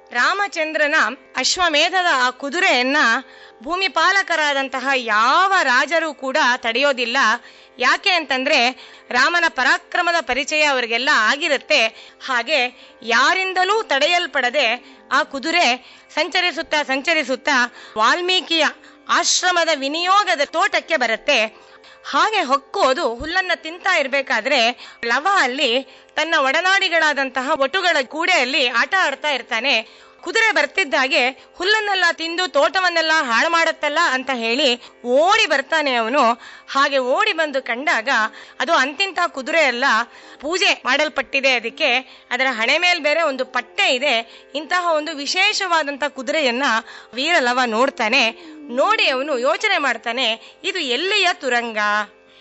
ರಾಮಚಂದ್ರನ ಅಶ್ವಮೇಧದ ಆ ಕುದುರೆಯನ್ನ ಭೂಮಿ ಪಾಲಕರಾದಂತಹ ಯಾವ ರಾಜರು ಕೂಡ ತಡೆಯೋದಿಲ್ಲ ಯಾಕೆ ಅಂತಂದ್ರೆ ರಾಮನ ಪರಾಕ್ರಮದ ಪರಿಚಯ ಅವರಿಗೆಲ್ಲ ಆಗಿರುತ್ತೆ ಹಾಗೆ ಯಾರಿಂದಲೂ ತಡೆಯಲ್ಪಡದೆ ಆ ಕುದುರೆ ಸಂಚರಿಸುತ್ತಾ ಸಂಚರಿಸುತ್ತಾ ವಾಲ್ಮೀಕಿಯ ಆಶ್ರಮದ ವಿನಿಯೋಗದ ತೋಟಕ್ಕೆ ಬರುತ್ತೆ ಹಾಗೆ ಹೊಕ್ಕೋದು ಹುಲ್ಲನ್ನ ತಿಂತಾ ಇರ್ಬೇಕಾದ್ರೆ ಲವ ಅಲ್ಲಿ ತನ್ನ ಒಡನಾಡಿಗಳಾದಂತಹ ಒಟುಗಳ ಕೂಡೆಯಲ್ಲಿ ಆಟ ಆಡ್ತಾ ಇರ್ತಾನೆ ಕುದುರೆ ಬರ್ತಿದ್ದಾಗೆ ಹುಲ್ಲನ್ನೆಲ್ಲ ತಿಂದು ತೋಟವನ್ನೆಲ್ಲ ಹಾಳು ಮಾಡುತ್ತಲ್ಲ ಅಂತ ಹೇಳಿ ಓಡಿ ಬರ್ತಾನೆ ಅವನು ಹಾಗೆ ಓಡಿ ಬಂದು ಕಂಡಾಗ ಅದು ಅಂತಿಂತ ಕುದುರೆ ಅಲ್ಲ ಪೂಜೆ ಮಾಡಲ್ಪಟ್ಟಿದೆ ಅದಕ್ಕೆ ಅದರ ಹಣೆ ಮೇಲೆ ಬೇರೆ ಒಂದು ಪಟ್ಟೆ ಇದೆ ಇಂತಹ ಒಂದು ವಿಶೇಷವಾದಂತ ಕುದುರೆಯನ್ನ ವೀರಲವ ನೋಡ್ತಾನೆ ನೋಡಿ ಅವನು ಯೋಚನೆ ಮಾಡ್ತಾನೆ ಇದು ಎಲ್ಲಿಯ ತುರಂಗ